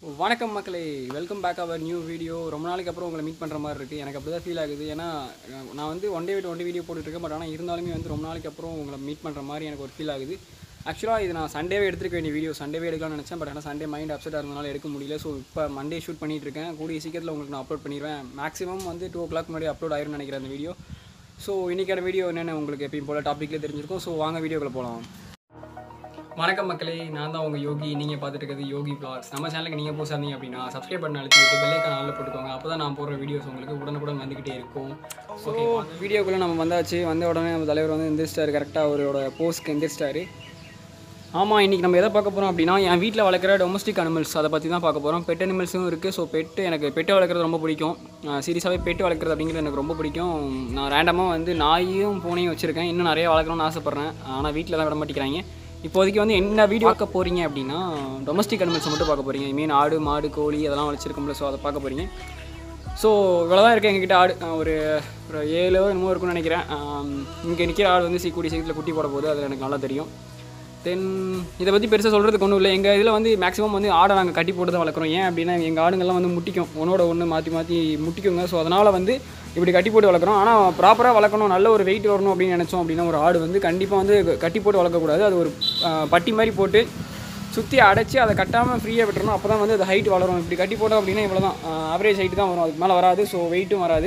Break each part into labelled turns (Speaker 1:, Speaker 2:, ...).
Speaker 1: வணக்கம் மக்களே welcome back our new video ரொம்ப நாளைக்கு அப்புறம் உங்களை மீட் பண்ணுற மாதிரி இருக்குது எனக்கு அப்படி தான் ஃபீல் ஆகுது ஏன்னா அஹ், நான் வந்து ஒன் டே விட்டு ஒன் டே வீடியோ போட்டுட்ருக்கேன் பட் ஆனால் இருந்தாலுமே வந்து ரொம்ப நாளைக்கு அப்புறம் உங்களை மீட் பண்ணுற மாதிரி எனக்கு ஒரு ஃபீல் ஆகுது ஆக்சுவலாக இது நான் சண்டேவே எடுத்துருக்க வேண்டிய வீடியோ சண்டேவே எடுக்கலாம்னு நினச்சேன் பட் ஆனால் சண்டே மைண்ட் அப்செட்டாக இருந்தனால எடுக்க முடியல ஸோ இப்போ மண்டே ஷூட் பண்ணிட்டு இருக்கேன் கூடிய சீக்கிரத்தில் உங்களுக்கு நான் அப்லோட் பண்ணிடுவேன் மேக்ஸிமம் வந்து டூ ஓ கிளாக் முன்னாடி அப்லோட் ஆயிரும்னு நினைக்கிறேன் அந்த வீடியோ ஸோ இன்றைக்கான வீடியோ என்னென்ன உங்களுக்கு எப்பயும் போல் டாப்பிக்கில் தெரிஞ்சிருக்கும் ஸோ வாங்க வீடியோக்குள்ள போகலாம் வணக்கம் மக்களே நான் தான் உங்கள் யோகி நீங்கள் பார்த்துட்டு இருக்கிறது யோகி vlogs நம்ம சேனலுக்கு நீங்கள் புதுசாக இருந்தீங்க அப்படின்னா சப்ஸ்கிரைப் பண்ண அழுத்திட்டு பெல்லைக்கான ஆளில் போட்டுக்கோங்க அப்போ தான் நான் போடுற வீடியோஸ் உங்களுக்கு உடனுக்குடன் வந்துக்கிட்டே இருக்கும் ஓகே வீடியோக்குள்ளே நம்ம வந்தாச்சு வந்த உடனே நம்ம தலைவர் வந்து எந்திரிச்சிட்டாரு கரெக்டாக அவரோட போஸ்ட்க்கு எந்திரிச்சிட்டாரு ஆமாம் இன்றைக்கி நம்ம எதை பார்க்க போகிறோம் அப்படின்னா என் வீட்டில் வளர்க்குற டொமஸ்டிக் அனிமல்ஸ் அதை பற்றி தான் பார்க்க போகிறோம் பெட் அனிமல்ஸும் இருக்குது ஸோ பெட்டு எனக்கு பெட்டு வளர்க்குறது ரொம்ப பிடிக்கும் சீரியஸாகவே பெட்டு வளர்க்குறது அப்படிங்கிறது எனக்கு ரொம்ப பிடிக்கும் நான் ரேண்டமாக வந்து நாயும் பூனையும் வச்சுருக்கேன் இன்னும் நிறைய வளர்க்கணும்னு ஆசைப்பட்றேன் ஆனால் வீட்டில் தான் விட மாட்டேங்கிறாங்க இப்போதைக்கு வந்து என்ன வீடியோ பார்க்க போகிறீங்க அப்படின்னா டொமஸ்டிக் அனிமல்ஸ் மட்டும் பார்க்க போகிறீங்க மீன் ஆடு மாடு கோழி அதெல்லாம் வச்சுருக்கோம்ல ஸோ அதை பார்க்க போகிறீங்க ஸோ இவ்வளோ தான் இருக்குது எங்ககிட்ட ஆடு அஹ் ஒரு ஒரு ஏழோ என்னமோ இருக்கும்னு நினைக்கிறேன் இங்கே நிற்கிற ஆடு வந்து சீ கூடிய சீக்கிரத்தில் குட்டி போட போகுது அது எனக்கு நல்லா தெரியும் தென் இதை பற்றி பெருசாக சொல்கிறதுக்கு ஒன்றும் இல்லை எங்கள் இதில் வந்து மேக்ஸிமம் வந்து ஆடை நாங்கள் கட்டி போட்டு தான் வளர்க்குறோம் ஏன் அப்படின்னா எங்கள் ஆடுங்கள்லாம் வந்து முட்டிக்கும் ஒன்றோட ஒன்று மாற்றி மாற்றி முட்டிக்குங்க ஸோ அதனால் வந்து இப்படி கட்டி போட்டு வளர்க்குறோம் ஆனால் ப்ராப்பராக வளர்க்கணும் நல்ல ஒரு வெயிட் வரணும் அப்படின்னு நினச்சோம் அப்படின்னா ஒரு ஆடு வந்து கண்டிப்பாக வந்து கட்டி போட்டு வளர்க்கக்கூடாது அது ஒரு அஹ், பட்டி மாதிரி போட்டு சுற்றி அடைச்சி அதை கட்டாமல் ஃப்ரீயாக விட்டுறணும் அப்போ தான் வந்து அது ஹைட் வளரும் இப்படி கட்டி போட்டோம் அப்படின்னா இவ்வளோ தான் ஆவரேஜ் ஹைட் தான் வரும் அதுக்கு மேலே வராது ஸோ வெயிட்டும் வராது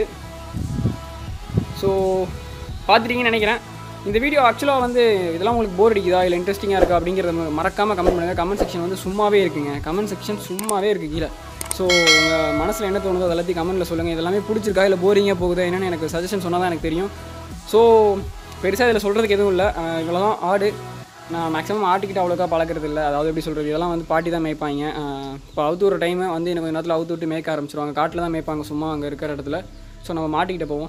Speaker 1: ஸோ பார்த்துட்டீங்கன்னு நினைக்கிறேன் இந்த வீடியோ ஆக்சுவலாக வந்து இதெல்லாம் உங்களுக்கு போர் அடிக்குதா இல்லை இன்ட்ரெஸ்டிங்காக இருக்கா அப்படிங்கிறத மறக்காமல் கமெண்ட் பண்ணுங்கள் கமெண்ட் செக்ஷன் வந்து சும்மாவே இருக்குங்க கமெண்ட் செக்ஷன் சும்மாவே இருக்குது கீழே ஸோ உங்கள் மனசில் என்ன தோணுதோ அது எல்லாத்தையும் கமெண்ட்டில் சொல்லுங்கள் இதெல்லாமே பிடிச்சிருக்கா இல்லை போரிங்காக போகுதா என்னென்னு எனக்கு சஜஷன் சொன்னால் தான் எனக்கு தெரியும் ஸோ பெருசாக இதில் சொல்கிறதுக்கு எதுவும் இல்லை இவ்வளோ தான் ஆடு நான் மேக்ஸிமம் ஆட்டுக்கிட்ட அவ்வளோக்கா பழக்கிறது இல்லை அதாவது எப்படி சொல்கிறது இதெல்லாம் வந்து பாட்டி தான் மேய்ப்பாங்க இப்போ அவுத்து விட்ற டைமு வந்து எனக்கு கொஞ்ச நேரத்தில் அவுத்து விட்டு மேய்க்க ஆரம்பிச்சிருவாங்க காட்டில் தான் மேய்ப்பாங்க சும்மா அங்கே இருக்கிற இடத்துல ஸோ நம்ம மாட்டிக்கிட்ட போவோம்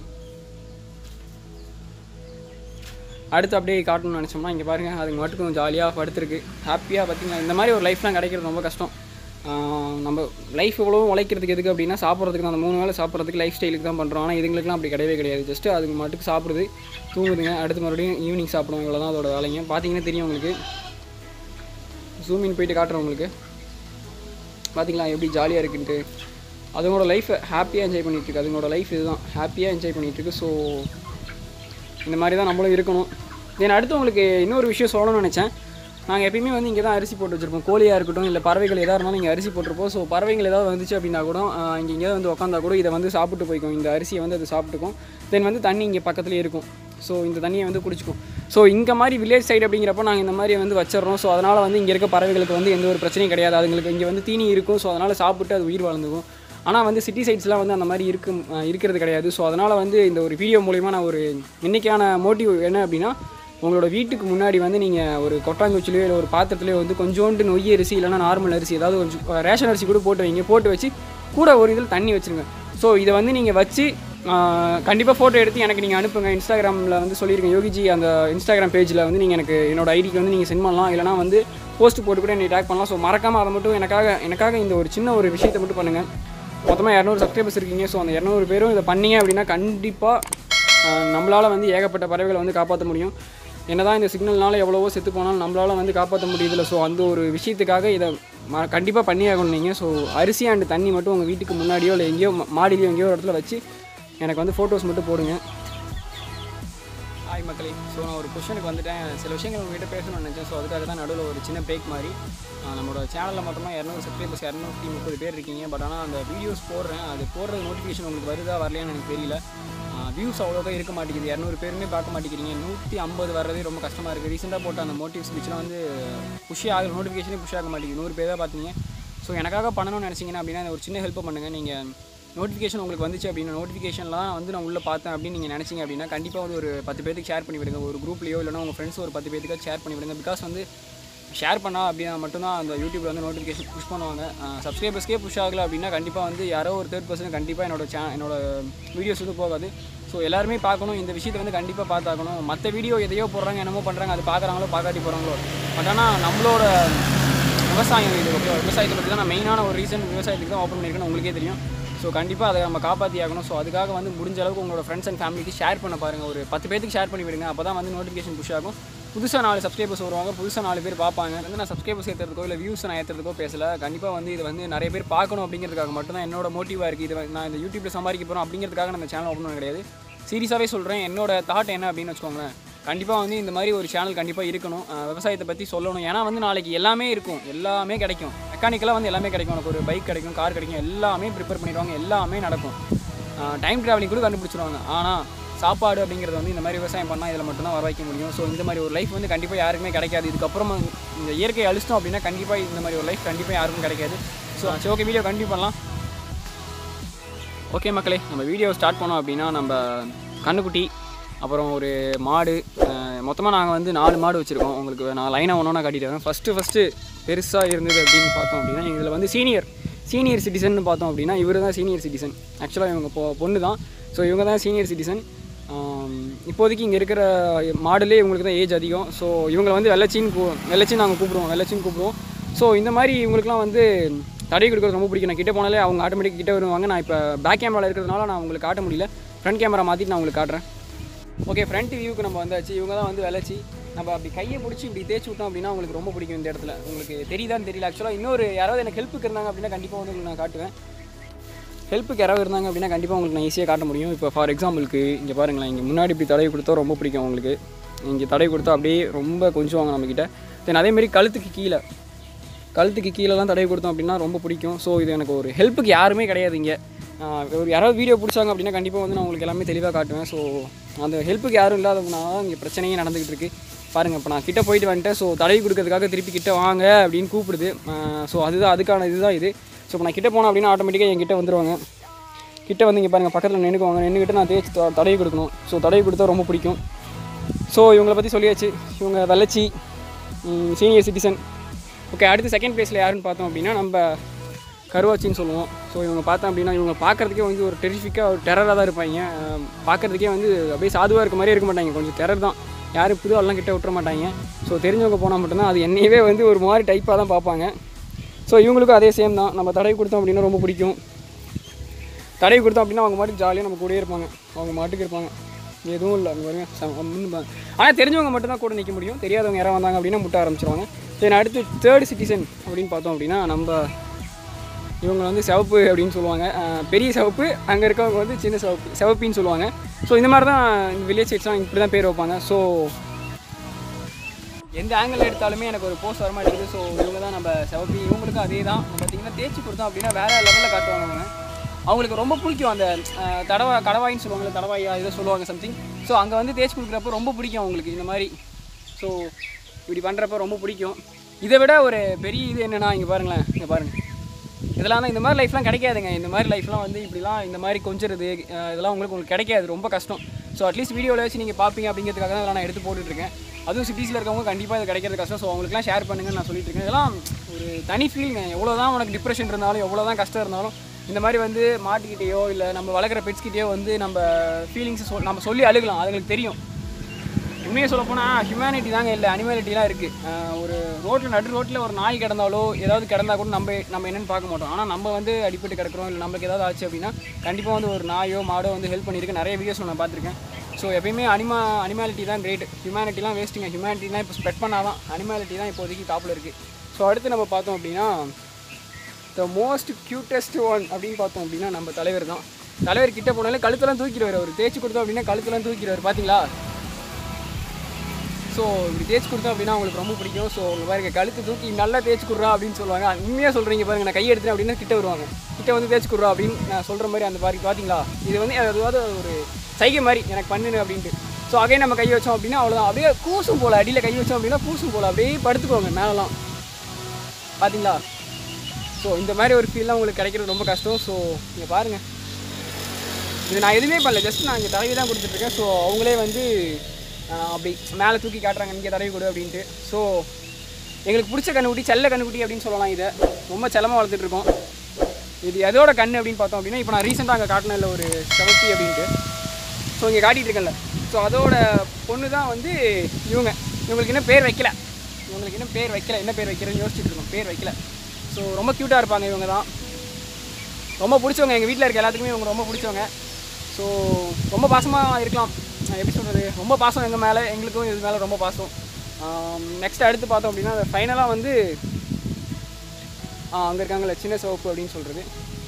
Speaker 1: அடுத்து அப்படியே காட்டணும்னு நினச்சோம்னா இங்கே பாருங்கள் அதுக்கு மட்டும் ஜாலியாக படுத்துருக்கு ஹாப்பியாக பார்த்தீங்கன்னா இந்த மாதிரி ஒரு லைஃப்லாம் கிடைக்கிறது ரொம்ப கஷ்டம் ஆஹ் நம்ம லைஃப் எவ்வளோ உழைக்கிறதுக்கு எதுக்கு அப்படின்னா சாப்பிட்றதுக்கு தான் அந்த மூணு வேளை சாப்பிட்றதுக்கு லைஃப் ஸ்டைலுக்கு தான் பண்ணுறோம் ஆனால் இதுங்களுக்குலாம் அப்படி கிடையவே கிடையாது ஜஸ்ட்டு அதுக்கு மட்டுக்கு சாப்பிடுது தூங்குதுங்க அடுத்து மறுபடியும் ஈவினிங் சாப்பிடும் இவ்வளோ தான் அதோட வேலைங்க பார்த்தீங்கன்னா தெரியும் உங்களுக்கு ஜூமின் போயிட்டு காட்டுறேன் உங்களுக்கு பார்த்தீங்களா எப்படி ஜாலியாக இருக்குன்ட்டு அதுங்களோட லைஃப்பை ஹாப்பியாக என்ஜாய் பண்ணிட்டு இருக்கு அதுங்களோட லைஃப் இதுதான் ஹாப்பியாக என்ஜாய் பண்ணிட்டு இருக்கு ஸோ இந்த மாதிரி தான் நம்மளும் இருக்கணும் தென் அடுத்து உங்களுக்கு இன்னொரு விஷயம் சொல்லணும்னு நினச்சேன் நாங்கள் எப்பயுமே வந்து இங்கே தான் அரிசி போட்டு வச்சுருப்போம் கோழியாக இருக்கட்டும் இல்லை பறவைகள் எதாக இருந்தாலும் இங்கே அரிசி போட்டிருப்போம் ஸோ பறவைகள் ஏதாவது வந்துச்சு அப்படின்னா கூட ஆஹ், இங்கே எங்கேயாவது வந்து உட்காந்தா கூட இதை வந்து சாப்பிட்டு போய்க்கும் இந்த அரிசியை வந்து அது சாப்பிட்டுக்கும் தென் வந்து தண்ணி இங்கே பக்கத்துலேயே இருக்கும் ஸோ இந்த தண்ணியை வந்து குடிச்சிக்கும் ஸோ இங்கே மாதிரி வில்லேஜ் சைடு அப்படிங்கிறப்போ நாங்கள் இந்த மாதிரி வந்து வச்சிடறோம் ஸோ அதனால் வந்து இங்கே இருக்க பறவைகளுக்கு வந்து எந்த ஒரு பிரச்சனையும் கிடையாது அதுங்களுக்கு இங்கே வந்து தீனி இருக்கும் ஸோ அதனால் சாப்பிட்டு அது உயிர் வாழ்ந்துக்கும் ஆனால் வந்து சிட்டி சைட்ஸ்லாம் வந்து அந்த மாதிரி இருக்கும் அஹ் இருக்கிறது கிடையாது ஸோ அதனால் வந்து இந்த ஒரு வீடியோ மூலிமா நான் ஒரு இன்றைக்கான மோட்டிவ் என்ன அப்படின்னா உங்களோட வீட்டுக்கு முன்னாடி வந்து நீங்கள் ஒரு கொட்டாங்குச்சிலையோ இல்லை ஒரு பாத்திரத்துலையோ வந்து கொஞ்சோண்டு நொய் அரிசி இல்லைன்னா நார்மல் அரிசி ஏதாவது கொஞ்சம் ரேஷன் அரிசி கூட போட்டு வைங்க போட்டு வச்சு கூட ஒரு இதில் தண்ணி வச்சுருங்க ஸோ இதை வந்து நீங்கள் வச்சு கண்டிப்பாக ஃபோட்டோ எடுத்து எனக்கு நீங்கள் அனுப்புங்க இன்ஸ்டாகிராமில் வந்து சொல்லியிருக்கேன் யோகிஜி அந்த இன்ஸ்டாகிராம் பேஜில் வந்து நீங்கள் எனக்கு என்னோட ஐடிக்கு வந்து நீங்கள் சென்ட் பண்ணலாம் இல்லைனா வந்து போஸ்ட் போட்டு கூட என்னை டேக் பண்ணலாம் ஸோ மறக்காமல் அதை மட்டும் எனக்காக எனக்காக இந்த ஒரு சின்ன ஒரு விஷயத்தை மட்டும் பண்ணுங்கள் மொத்தமாக இரநூறு சப்ஸ்கிரைபர்ஸ் இருக்கீங்க ஸோ அந்த இரநூறு பேரும் இதை பண்ணீங்க அப்படின்னா கண்டிப்பாக நம்மளால் வந்து ஏகப்பட்ட பறவைகளை வந்து காப்பாற்ற முடியும் என்னதான் இந்த சிக்னல்னால எவ்வளவோ செத்து போனாலும் நம்மளால் வந்து காப்பாற்ற முடியுதுல ஸோ அந்த ஒரு விஷயத்துக்காக இதை ம கண்டிப்பாக பண்ணி ஆகணும் நீங்கள் ஸோ அரிசி அண்ட் தண்ணி மட்டும் உங்கள் வீட்டுக்கு முன்னாடியோ இல்லை எங்கேயோ மா- மாடியிலையோ எங்கேயோ ஒரு இடத்துல வச்சு எனக்கு வந்து ஃபோட்டோஸ் மட்டும் போடுங்க ஹாய் மக்களே ஸோ நான் ஒரு கொஷனுக்கு வந்துட்டேன் சில விஷயங்கள் உங்ககிட்ட பேசணும்னு நினச்சேன் ஸோ அதுக்காக தான் நடுவில் ஒரு சின்ன பிரேக் மாதிரி ஆஹ் நம்மளோட சேனலில் மொத்தமாக இரநூறு சப்ஸ்கிரைபர்ஸ் இரநூத்தி முப்பது பேர் இருக்கீங்க பட் ஆனால் அந்த வீடியோஸ் போடுறேன் அது போடுறது நோட்டிஃபிகேஷன் உங்களுக்கு வருதா வரலையான்னு எனக்கு தெரியல வியூஸ் அவ்வளோக்கா இருக்க மாட்டேங்குது இரநூறு பேருமே பார்க்க மாட்டேங்கிறீங்க நூற்றி ஐம்பது வர்றதே ரொம்ப கஷ்டமாக இருக்குது ரீசெண்டாக போட்ட அந்த மோட்டிவ் ஸ்பீச்லாம் வந்து புஷ் ஆக நோட்டிஃபிகேஷனே புஷ் ஆக மாட்டேங்குது நூறு பேர் தான் பார்த்தீங்க ஸோ எனக்காக பண்ணணும்னு நினச்சிங்கன்னா அப்படின்னா ஒரு சின்ன ஹெல்ப் பண்ணுங்கள் நீங்கள் நோட்டிஃபிகேஷன் உங்களுக்கு வந்துச்சு அப்படின்னா நோட்டிஃபிகேஷன்லாம் வந்து நான் உள்ளே பார்த்தேன் அப்படின்னு நீங்கள் நினச்சிங்க அப்படின்னா கண்டிப்பாக வந்து ஒரு பத்து பேருக்கு ஷேர் பண்ணி விடுங்க ஒரு குரூப்லையோ இல்லைனா உங்கள் ஃப்ரெண்ட்ஸ் ஒரு பத்து பேருக்கு ஷேர் பண்ணி விடுங்க பிகாஸ் வந்து ஷேர் பண்ணால் அப்படின்னா மட்டும்தான் அந்த யூடியூப்ல வந்து நோட்டிஃபிகேஷன் புஷ் பண்ணுவாங்க சப்ஸ்கிரைபர்ஸ்க்கே புஷ் ஆகலை அப்படின்னா கண்டிப்பாக வந்து யாரோ ஒரு தேர்ட் பர்சன் கண்டிப்பாக என்னோட சே என்னோட வீடியோஸ் வந்து போகாது ஸோ எல்லாருமே பார்க்கணும் இந்த விஷயத்தை வந்து கண்டிப்பாக பார்த்தாக்கணும் மற்ற வீடியோ எதையோ போடுறாங்க என்னமோ பண்ணுறாங்க அது பார்க்குறாங்களோ பார்க்காட்டி போகிறாங்களோ பட் ஆனால் நம்மளோட விவசாயம் இது ஓகே விவசாயத்தை பற்றி தான் நான் மெயினான ஒரு ரீசன் விவசாயத்துக்கு தான் ஓப்பன் பண்ணியிருக்கேன்னு உங்களுக்கே தெரியும் ஸோ கண்டிப்பாக அதை நம்ம காப்பாற்றி ஆகணும் ஸோ அதுக்காக வந்து முடிஞ்ச அளவுக்கு உங்களோட ஃப்ரெண்ட்ஸ் அண்ட் ஃபேமிலிக்கு ஷேர் பண்ண பாருங்கள் ஒரு பத்து பேருக்கு ஷேர் பண்ணி விடுங்க அப்போ தான் வந்து நோட்டிஃபிகேஷன் புஷ் ஆகும் புதுசாக நாலு சப்ஸ்கிரைபர்ஸ் வருவாங்க புதுசாக நாலு பேர் பார்ப்பாங்க வந்து நான் சப்ஸ்கிரைபர்ஸ் ஏற்றுறதுக்கோ இல்லை வியூஸ் நான் ஏற்றுறதுக்கோ பேசல கண்டிப்பாக வந்து இது வந்து நிறைய பேர் பார்க்கணும் அப்படிங்கிறதுக்காக மட்டும் தான் என்னோட மோட்டிவாக இருக்குது இது வந்து நான் இந்த யூடியூப்பில் சம்பாதிக்க போகிறோம் அப்படிங்கிறதுக்காக நான் இந்த சேனல் ஓப்பன் பண்ண கிடையாது சீரியஸாகவே சொல்கிறேன் என்னோட தாட் என்ன அப்படின்னு வச்சுக்கோங்களேன் கண்டிப்பாக வந்து இந்த மாதிரி ஒரு சேனல் கண்டிப்பாக இருக்கணும் அஹ் விவசாயத்தை பற்றி சொல்லணும் ஏன்னா வந்து நாளைக்கு எல்லாமே இருக்கும் எல்லாமே கிடைக்கும் மெக்கானிக்கலாக வந்து எல்லாமே கிடைக்கும் உனக்கு ஒரு பைக் கிடைக்கும் கார் கிடைக்கும் எல்லாமே ப்ரிப்பேர் பண்ணிடுவாங்க எல்லாமே நடக்கும் டைம் ட்ராவலிங் கூட கண்டுபிடிச்சிருவாங்க ஆனால் சாப்பாடு அப்படிங்கிறது வந்து இந்த மாதிரி விவசாயம் பண்ணால் இதில் மட்டும்தான் வர வைக்க முடியும் ஸோ இந்த மாதிரி ஒரு லைஃப் வந்து கண்டிப்பாக யாருக்குமே கிடைக்காது இதுக்கப்புறம் இந்த இயற்கையை அழிச்சிட்டோம் அப்படின்னா கண்டிப்பாக இந்த மாதிரி ஒரு லைஃப் கண்டிப்பாக யாருக்கும் கிடைக்காது ஸோ சரி ஓகே வீடியோ கண்டிப்பாக பண்ணலாம் ஓகே மக்களே நம்ம வீடியோ ஸ்டார்ட் பண்ணோம் அப்படின்னா நம்ம கண்ணுக்குட்டி அப்புறம் ஒரு மாடு மொத்தமாக நாங்கள் வந்து நாலு மாடு வச்சுருக்கோம் உங்களுக்கு நான் லைனாக ஒன்றா காட்டிட்டு வரேன் ஃபஸ்ட்டு ஃபஸ்ட்டு பெருசாக இருந்தது அப்படின்னு பார்த்தோம் அப்படின்னா இதில் வந்து சீனியர் சீனியர் சிட்டிசன் பார்த்தோம் அப்படின்னா இவர் தான் சீனியர் சிட்டிசன் ஆக்சுவலாக இவங்க பொ பொண்ணு தான் ஸோ இவங்க தான் சீனியர் சிட்டிசன் இப்போதைக்கு இங்கே இருக்கிற மாடுலே இவங்களுக்கு தான் ஏஜ் அதிகம் ஸோ இவங்களை வந்து வெள்ளச்சின்னு கூ வெள்ளச்சின்னு நாங்கள் கூப்பிடுவோம் வெள்ளச்சின்னு கூப்பிடுவோம் ஸோ இந்த மாதிரி இவங்களுக்குலாம் வந்து தடவி கொடுக்குறது ரொம்ப பிடிக்கும் நான் கிட்ட போனாலே அவங்க ஆட்டோமேட்டிக் கிட்ட வருவாங்க நான் இப்போ பேக் கேமராவில் இருக்கிறதுனால நான் உங்களுக்கு காட்ட முடியல ஃப்ரண்ட் கேமரா மாற்றிட்டு நான் உங்களுக்கு காட்டுறேன் ஓகே ஃப்ரண்ட் வியூக்கு நம்ம வந்தாச்சு இவங்க தான் வந்து விளைச்சி நம்ம அப்படி கையை பிடிச்சி இப்படி தேய்ச்சி விட்டோம் அப்படின்னா உங்களுக்கு ரொம்ப பிடிக்கும் இந்த இடத்துல உங்களுக்கு தெரியுதான்னு தெரியல ஆக்சுவலாக இன்னொரு யாராவது எனக்கு ஹெல்ப்புக்கு இருந்தாங்க அப்படின்னா கண்டிப்பாக வந்து உங்களுக்கு நான் காட்டுவேன் ஹெல்ப்புக்கு யாராவது இருந்தாங்க அப்படின்னா கண்டிப்பாக உங்களுக்கு நான் ஈஸியாக காட்ட முடியும் இப்போ ஃபார் எக்ஸாம்பிளுக்கு இங்கே பாருங்களேன் இங்கே முன்னாடி இப்படி தடவி கொடுத்தா ரொம்ப பிடிக்கும் உங்களுக்கு இங்கே தடவி கொடுத்தா அப்படியே ரொம்ப கொஞ்சுவாங்க நம்மக்கிட்ட தென் அதேமாரி கழுத்துக்கு கீழே கழுத்துக்கு கீழெல்லாம் தடவி கொடுத்தோம் அப்படின்னா ரொம்ப பிடிக்கும் ஸோ இது எனக்கு ஒரு ஹெல்ப்புக்கு யாருமே கிடையாது இங்கே ஆஹ் ஒரு யாராவது வீடியோ பிடிச்சாங்க அப்படின்னா கண்டிப்பாக வந்து நான் உங்களுக்கு எல்லாமே தெளிவாக காட்டுவேன் ஸோ அந்த ஹெல்ப்புக்கு யாரும் இல்லாததுனால தான் இங்கே பிரச்சனையே நடந்துக்கிட்டு இருக்கு பாருங்கள் இப்போ நான் கிட்ட போயிட்டு வந்துட்டேன் ஸோ தடவி கொடுக்கறதுக்காக திருப்பி கிட்ட வாங்க அப்படின்னு கூப்பிடுது ஸோ அதுதான் அதுக்கான இதுதான் இது ஸோ இப்போ நான் கிட்ட போனேன் அப்படின்னா ஆட்டோமேட்டிக்காக என் கிட்ட வந்துருவாங்க கிட்ட வந்து இங்கே பாருங்கள் பக்கத்தில் நின்றுக்குவாங்க நின்றுக்கிட்டு நான் தேய்ச்சி த- தடவி கொடுக்கணும் ஸோ தடவி கொடுத்தா ரொம்ப பிடிக்கும் ஸோ இவங்களை பற்றி சொல்லியாச்சு இவங்க வெள்ளச்சி சீனியர் சிட்டிசன் ஓகே அடுத்து செகண்ட் பிளேஸில் யாருன்னு பார்த்தோம் அப்படின்னா நம்ம கருவாச்சின்னு சொல்லுவோம் ஸோ இவங்க பார்த்தோம் அப்படின்னா இவங்க பார்க்குறதுக்கே வந்து ஒரு டெரிஃபிக்காக ஒரு டெரராக தான் இருப்பாங்க அஹ் பார்க்கறதுக்கே வந்து அப்படியே சாதுவாக இருக்க மாதிரியே இருக்க மாட்டாங்க கொஞ்சம் டெரர் தான் யாரும் புது ஆள்லாம் கிட்ட விட்டுற மாட்டாங்க ஸோ தெரிஞ்சவங்க போனால் மட்டும்தான் அது என்னையவே வந்து ஒரு மாதிரி டைப்பாக தான் பார்ப்பாங்க ஸோ இவங்களுக்கும் அதே சேம் தான் நம்ம தடவி கொடுத்தோம் அப்படின்னா ரொம்ப பிடிக்கும் தடவி கொடுத்தோம் அப்படின்னா அவங்க மாட்டுக்கு ஜாலியாக நம்ம கூடயே இருப்பாங்க அவங்க மாட்டுக்கு இருப்பாங்க எதுவும் இல்லை அங்கே வருங்க ஆனால் தெரிஞ்சவங்க மட்டும்தான் கூட நிற்க முடியும் தெரியாதவங்க யாராவது வந்தாங்க அப்படின்னா முட்ட ஆரம்பிச்சிருவாங்க தென் அடுத்து தேர்ட் சிட்டிசன் அப்படின்னு பார்த்தோம் அப்படின்னா நம்ம இவங்க வந்து சிவப்பு அப்படின்னு சொல்லுவாங்க அஹ் பெரிய சிவப்பு அங்கே இருக்கவங்க வந்து சின்ன சிவப்பு சிவப்பின்னு சொல்லுவாங்க ஸோ இந்த மாதிரி தான் இந்த வில்லேஜ் சைட்ஸ்லாம் இப்படி தான் பேர் வைப்பாங்க ஸோ எந்த ஆங்கிள் எடுத்தாலுமே எனக்கு ஒரு போஸ்ட் வர மாட்டேங்குது ஸோ இவங்க தான் நம்ம சிவப்பி இவங்களுக்கும் அதே தான் பார்த்தீங்கன்னா தேய்ச்சி கொடுத்தோம் அப்படின்னா வேறு லெவலில் காட்டுவாங்க அவங்க அவங்களுக்கு ரொம்ப பிடிக்கும் அந்த அஹ், தடவா கடவாயின்னு சொல்லுவாங்கல்ல தடவாயா இதை சொல்லுவாங்க சம்திங் ஸோ அங்கே வந்து தேய்ச்சி கொடுக்குறப்ப ரொம்ப பிடிக்கும் அவங்களுக்கு இந்த மாதிரி ஸோ இப்படி பண்ணுறப்ப ரொம்ப பிடிக்கும் இதை விட ஒரு பெரிய இது என்னென்னா இங்கே பாருங்களேன் இங்கே பாருங்கள் இதெல்லாம் தான் இந்த மாதிரி லைஃப்லாம் கிடைக்காதுங்க இந்த மாதிரி லைஃப்லாம் வந்து இப்படிலாம் இந்த மாதிரி கொஞ்சிறது அஹ், இதெல்லாம் உங்களுக்கு உங்களுக்கு கிடைக்காது ரொம்ப கஷ்டம் ஸோ அட்லீஸ்ட் வீடியோவில் வச்சு நீங்கள் பார்ப்பீங்க அப்படிங்கிறதுக்காக தான் இதெல்லாம் நான் எடுத்து போட்டுட்ருக்கேன் அதுவும் சிட்டிஸில் இருக்கவங்க கண்டிப்பாக இது கிடைக்கிறது கஷ்டம் ஸோ அவங்களுக்குலாம் ஷேர் பண்ணுங்கன்னு நான் சொல்லிட்டு இருக்கேன் இதெல்லாம் ஒரு தனி ஃபீலிங்க எவ்வளோ தான் உனக்கு டிப்ரெஷன் இருந்தாலும் எவ்வளோ தான் கஷ்டம் இருந்தாலும் இந்த மாதிரி வந்து மாட்டுக்கிட்டேயோ இல்லை நம்ம வளர்க்குற பெட்ஸ்கிட்டேயோ வந்து நம்ம ஃபீலிங்ஸ் சொல் நம்ம சொல்லி அழுகலாம் அதுங்களுக்கு தெரியும் உண்மையை சொல்ல போனால் ஹியூமனிட்டி தாங்க இல்லை அனிமாலிட்டிலாம் இருக்குது ஒரு ரோட்டில் நடு ரோட்டில் ஒரு நாய் கிடந்தாலோ ஏதாவது கிடந்தா கூட நம்ம நம்ம என்னென்னு பார்க்க மாட்டோம் ஆனால் நம்ம வந்து அடிப்பட்டு கிடக்குறோம் இல்லை நம்மளுக்கு ஏதாவது ஆச்சு அப்படின்னா கண்டிப்பாக வந்து ஒரு நாயோ மாடோ வந்து ஹெல்ப் பண்ணியிருக்கு நிறைய வீடியோஸ் நான் பார்த்துருக்கேன் ஸோ எப்பயுமே அனிமா அனிமாலிட்டி தான் கிரேட் ஹியூமனிட்டிலாம் வேஸ்ட்டுங்க ஹியூமனிட்டிலாம் இப்போ ஸ்ப்ரெட் பண்ணால் தான் அனிமாலிட்டி தான் இப்போதைக்கு டாப்பில் இருக்குது ஸோ அடுத்து நம்ம பார்த்தோம் அப்படின்னா த மோஸ்ட் க்யூட்டஸ்ட் ஒன் அப்படின்னு பார்த்தோம் அப்படின்னா நம்ம தலைவர் தான் தலைவர் கிட்ட போனாலே கழுத்தெல்லாம் தூக்கிடுவார் அவர் தேய்ச்சி கொடுத்தோம் அப்படின்னா கழுத்தெல்லாம் தூக்கிடுவார் பார்த்தீங்களா ஸோ இப்படி தேய்ச்சி கொடுத்தோம் அப்படின்னா அவங்களுக்கு ரொம்ப பிடிக்கும் ஸோ உங்க பாருங்க கழுத்து தூக்கி நல்லா தேய்ச்சி கொடுறா அப்படின்னு சொல்லுவாங்க உண்மையாக சொல்கிறீங்க பாருங்க நான் கை எடுத்தேன் அப்படின்னா கிட்ட வருவாங்க கிட்ட வந்து தேய்ச்சி கொடுறா அப்படின்னு நான் சொல்கிற மாதிரி அந்த பாருக்கு பார்த்தீங்களா இது வந்து அதாவது ஒரு சைகை மாதிரி எனக்கு பண்ணுன்னு அப்படின்ட்டு ஸோ அகைன் நம்ம கை வச்சோம் அப்படின்னா அவ்வளோதான் அப்படியே கூசும் போல் அடியில் கை வச்சோம் அப்படின்னா கூசும் போல் அப்படியே படுத்துக்குவாங்க மேலெலாம் பார்த்தீங்களா ஸோ இந்த மாதிரி ஒரு ஃபீல்லாம் உங்களுக்கு கிடைக்கிறது ரொம்ப கஷ்டம் ஸோ இங்கே பாருங்கள் இது நான் எதுவுமே பண்ணல ஜஸ்ட் நான் இங்கே தடவி தான் கொடுத்துட்ருக்கேன் ஸோ அவங்களே வந்து ஆஹ், அப்படி மேலே தூக்கி காட்டுறாங்க இங்கே தடவி கொடு அப்படின்ட்டு ஸோ எங்களுக்கு பிடிச்ச கண்ணுக்குட்டி செல்ல கண்ணுக்குட்டி அப்படின்னு சொல்லலாம் இதை ரொம்ப செல்லமாக வளர்த்துட்டு இருக்கோம் இது எதோட கண்ணு அப்படின்னு பார்த்தோம் அப்படின்னா இப்போ நான் ரீசெண்டாக அங்கே காட்டினேன்ல ஒரு செவப்பி அப்படின்ட்டு ஸோ இங்கே காட்டிகிட்டு இருக்கேன்ல ஸோ அதோட பொண்ணு தான் வந்து இவங்க இவங்களுக்கு இன்னும் பேர் வைக்கல இவங்களுக்கு இன்னும் பேர் வைக்கல என்ன பேர் வைக்கிறேன்னு யோசிச்சுட்டு இருக்கோம் பேர் வைக்கல ஸோ ரொம்ப க்யூட்டாக இருப்பாங்க இவங்க தான் ரொம்ப பிடிச்சவங்க எங்கள் வீட்டில் இருக்க எல்லாத்துக்குமே இவங்க ரொம்ப பிடிச்சவங்க ஸோ ரொம்ப பாசமாக இருக்கலாம் நான் எப்படி சொல்கிறது ரொம்ப பாசம் எங்கள் மேலே எங்களுக்கும் இது மேலே ரொம்ப பாசம் நெக்ஸ்ட் அடுத்து பார்த்தோம் அப்படின்னா ஃபைனலாக வந்து அங்கே இருக்காங்கல்ல சின்ன சிவப்பு அப்படின்னு சொல்கிறது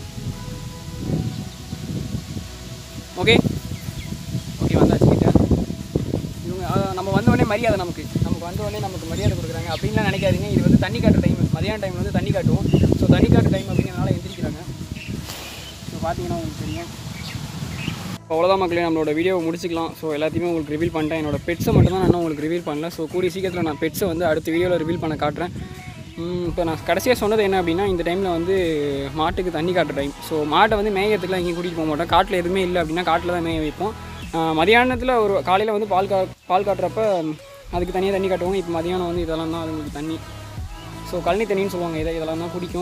Speaker 1: ஓகே ஓகே வந்தாச்சு கிட்ட இவங்க அஹ், நம்ம வந்த உடனே மரியாதை நமக்கு நமக்கு வந்த உடனே நமக்கு மரியாதை கொடுக்குறாங்க அப்படின்லாம் நினைக்காதீங்க இது வந்து தண்ணி காட்டுற டைம் மதியான டைம் வந்து தண்ணி காட்டுவோம் ஸோ தண்ணி காட்டுற டைம் அப்படிங்கிறனால எந்திரிக்கிறாங்க ஸோ பார்த்தீங்கன்னா உங்களுக்கு தெரியும் ஸோ அவ்வளோதான் மக்களே நம்மளோட வீடியோவை முடிச்சிக்கலாம் ஸோ எல்லாத்தையுமே உங்களுக்கு ரிவீல் பண்ணிட்டேன் என்னோட பெட்ஸை மட்டும் தான் நான் இன்னும் உங்களுக்கு ரிவீல் பண்ணல ஸோ கூடிய சீக்கிரத்தில் நான் பெட்ஸை வந்து அடுத்த வீடியோவில் ரிவீல் பண்ண காட்டுறேன் இப்போ நான் கடைசியாக சொன்னது என்ன அப்படின்னா இந்த டைமில் வந்து மாட்டுக்கு தண்ணி காட்டுற டைம் ஸோ மாட்டை வந்து மேயறதுக்குலாம் எங்கேயும் கூட்டிகிட்டு போக மாட்டோம் காட்டில் எதுவுமே இல்லை அப்படின்னா காட்டில் தான் மேய வைப்போம் ஆஹ் மதியானத்தில் ஒரு காலையில் வந்து பால் கா பால் காட்டுறப்ப அதுக்கு தனியாக தண்ணி காட்டுவோம் இப்போ மதியானம் வந்து இதெல்லாம் தான் அதுங்களுக்கு தண்ணி ஸோ கழனி தண்ணின்னு சொல்லுவாங்க இதை இதெல்லாம் தான் குடிக்கும்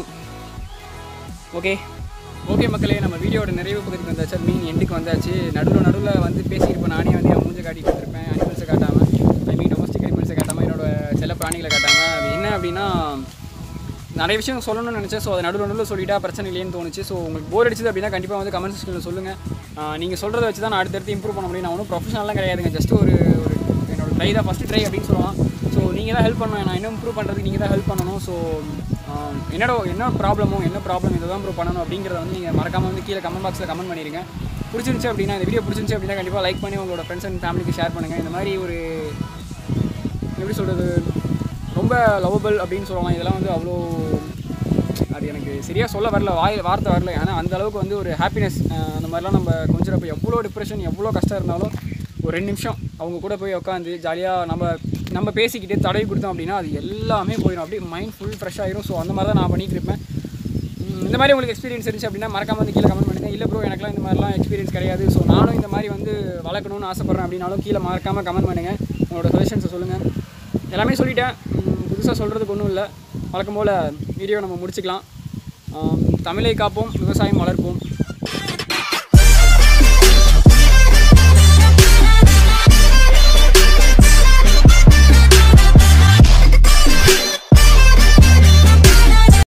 Speaker 1: ஓகே ஓகே மக்களே நம்ம வீடியோட நிறைவு பகுதிக்கு வந்தாச்சு மீன் எண்டுக்கு வந்தாச்சு நடுவில் நடுவில் வந்து பேசியிருப்பேன் நானே வந்து என் மூஞ்ச காட்டி கொடுத்துருப்பேன் அனிமல்ஸை காட்டாமல் ஐ மீன் டொமஸ்டிக் அனிமல்ஸை காட்டாமல் என்னோட செல்ல பிராணிகளை காட்டாமல் அது என்ன அப்படின்னா நிறைய விஷயம் சொல்லணும்னு நினச்சேன் ஸோ அதை நடுவில் நடுவில் சொல்லிட்டா பிரச்சனை இல்லையேன்னு தோணுச்சு ஸோ உங்களுக்கு போர் அடிச்சது அப்படின்னா கண்டிப்பாக வந்து கமெண்ட் செக்ஷனில் சொல்லுங்கள் நீங்கள் சொல்கிறத வச்சு தான் நான் அடுத்தடுத்து இம்ப்ரூவ் பண்ண முடியும் நான் ஒன்றும் ப்ரொஃபஷனலாக கிடையாதுங்க ஜஸ்ட் ஒரு ஒரு என்னோட ட்ரை தான் ஃபஸ்ட்டு ட்ரை அப்படின்னு சொல்லலாம் ஸோ நீங்கள் தான் ஹெல்ப் பண்ணணும் நான் இன்னும் இம்ப்ரூவ் பண்ணுறதுக்கு நீங்கள் தான் ஹெல்ப் பண்ணணும் ஸோ என்னோட என்ன ப்ராப்ளமோ என்ன ப்ராப்ளம் இதை தான் ப்ரூவ் பண்ணணும் அப்படிங்கிறத வந்து நீங்கள் மறக்காமல் வந்து கீழே கமெண்ட் பாக்ஸில் கமெண்ட் பண்ணிடுங்க பிடிச்சிருந்துச்சு அப்படின்னா இந்த வீடியோ பிடிச்சிருந்துச்சு அப்படின்னா கண்டிப்பாக லைக் பண்ணி உங்களோட ஃப்ரெண்ட்ஸ் அண்ட் ஃபேமிலிக்கு ஷேர் பண்ணுங்கள் இந்த மாதிரி ஒரு எப்படி சொல்கிறது ரொம்ப லவபிள் அப்படின்னு சொல்லலாம் இதெல்லாம் வந்து அவ்வளோ அது எனக்கு சரியாக சொல்ல வரல வாய் வார்த்தை வரல ஆனால் அந்த அளவுக்கு வந்து ஒரு ஹாப்பினஸ் அந்த மாதிரிலாம் நம்ம கொஞ்சம் எவ்வளோ டிப்ரெஷன் எவ்வளோ கஷ்டம் இருந்தாலும் ஒரு ரெண்டு நிமிஷம் அவங்க கூட போய் உட்காந்து ஜாலியாக நம்ம நம்ம பேசிக்கிட்டு தடவி கொடுத்தோம் அப்படின்னா அது எல்லாமே போயிடும் அப்படியே மைண்ட் ஃபுல் ஃப்ரெஷ் ஆயிரும் ஸோ அந்த மாதிரி தான் நான் பண்ணிட்டு இருப்பேன் உம், இந்த மாதிரி உங்களுக்கு எக்ஸ்பீரியன்ஸ் இருந்துச்சு அப்படின்னா மறக்காம வந்து கீழே கமெண்ட் பண்ணுங்கள் இல்லை ப்ரோ எனக்குலாம் இந்த மாதிரிலாம் எக்ஸ்பீரியன்ஸ் கிடையாது ஸோ நானும் இந்த மாதிரி வந்து வளர்க்கணும்னு ஆசைப்பட்றேன் அப்படின்னாலும் கீழே மறக்காமல் கமெண்ட் பண்ணுங்கள் உங்களோட சஜஷன்ஸை சொல்லுங்கள் எல்லாமே சொல்லிட்டேன் புதுசாக சொல்கிறதுக்கு ஒன்றும் இல்லை வழக்கம் போல் வீடியோ நம்ம முடிச்சுக்கலாம் ஆம், தமிழை காப்போம் விவசாயம் வளர்ப்போம்